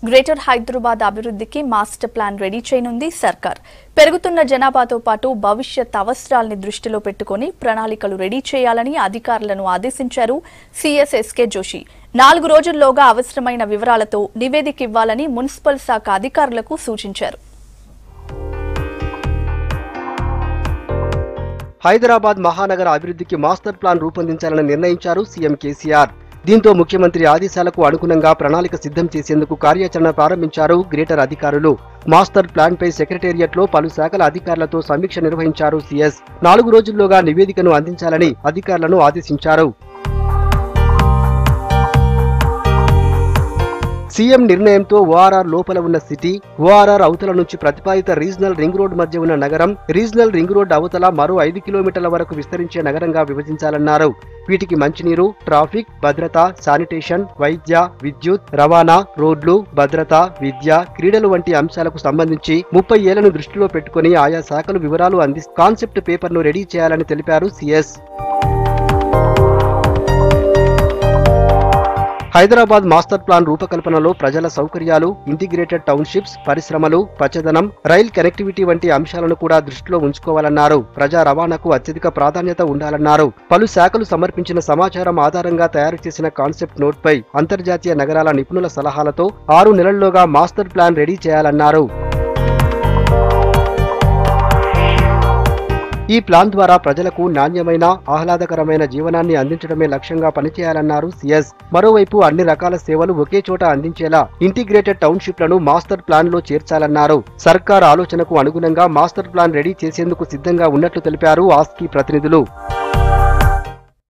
greater Hyderabad అభివృద్ధికి master plan ready చేయనుంది సర్కార్ పెరుగుతున్న జనాభాతో పాటు భవిష్యత్ అవసరాల్ని దృష్టిలో పెట్టుకుని ప్రణాళికలు రెడీ చేయాలని అధికారులను ఆదేశించారు సీఎస్ ఎస్కే జోషి నాలుగు రోజుల్లోగా అవసరమైన వివరాలతో నివేదిక ఇవ్వాలని మున్సిపల్ శాఖ అధికారులకు సూచించారు హైదరాబాద్ మహానగర అభివృద్ధికి మాస్టర్ ప్లాన్ రూపొందించాలని నిర్ణయించారు సీఎం కేసీఆర్ దీంతో ముఖ్యమంత్రి ఆదేశాలకు అనుగుణంగా ప్రణాళిక సిద్ధం చేసేందుకు కార్యాచరణ ప్రారంభించారు గ్రేటర్ అధికారులు మాస్టర్ ప్లాన్ పై సెక్రటేరియట్ లో పలు శాఖల అధికారులతో సమీక్ష నిర్వహించారు సీఎస్ నాలుగు రోజుల్లోగా నివేదికను అందించాలని అధికారులను ఆదేశించారు సీఎం నిర్ణయంతో ఓఆర్ఆర్ లోపల ఉన్న సిటీ ఓఆర్ఆర్ అవతల నుంచి ప్రతిపాదిత రీజనల్ రింగ్ రోడ్ మధ్య ఉన్న నగరం రీజనల్ రింగ్ రోడ్ అవతల మరో ఐదు కిలోమీటర్ల వరకు విస్తరించే నగరంగా విభజించాలన్నారు వీటికి మంచినీరు ట్రాఫిక్ భద్రత శానిటేషన్ వైద్య విద్యుత్ రవాణా రోడ్లు భద్రత విద్య క్రీడలు వంటి అంశాలకు సంబంధించి ముప్పై ఏళ్లను దృష్టిలో పెట్టుకుని ఆయా శాఖలు వివరాలు అంది కాన్సెప్ట్ పేపర్ను రెడీ చేయాలని తెలిపారు సీఎస్ హైదరాబాద్ మాస్టర్ ప్లాన్ రూపకల్పనలో ప్రజల సౌకర్యాలు ఇంటిగ్రేటెడ్ టౌన్షిప్స్ పరిశ్రమలు పచ్చదనం రైల్ కనెక్టివిటీ వంటి అంశాలను కూడా దృష్టిలో ఉంచుకోవాలన్నారు ప్రజా రవాణాకు అత్యధిక ప్రాధాన్యత ఉండాలన్నారు పలు శాఖలు సమర్పించిన సమాచారం ఆధారంగా తయారు చేసిన కాన్సెప్ట్ నోట్పై అంతర్జాతీయ నగరాల నిపుణుల సలహాలతో ఆరు నెలల్లోగా మాస్టర్ ప్లాన్ రెడీ చేయాలన్నారు ఈ ప్లాన్ ద్వారా ప్రజలకు నాణ్యమైన ఆహ్లాదకరమైన జీవనాన్ని అందించడమే లక్ష్యంగా పనిచేయాలన్నారు సీఎస్ మరోవైపు అన్ని రకాల సేవలు ఒకే చోట అందించేలా ఇంటిగ్రేటెడ్ టౌన్షిప్లను మాస్టర్ ప్లాన్ లో చేర్చాలన్నారు సర్కార్ ఆలోచనకు అనుగుణంగా మాస్టర్ ప్లాన్ రెడీ చేసేందుకు సిద్ధంగా ఉన్నట్లు తెలిపారు ఆస్కీ ప్రతినిధులు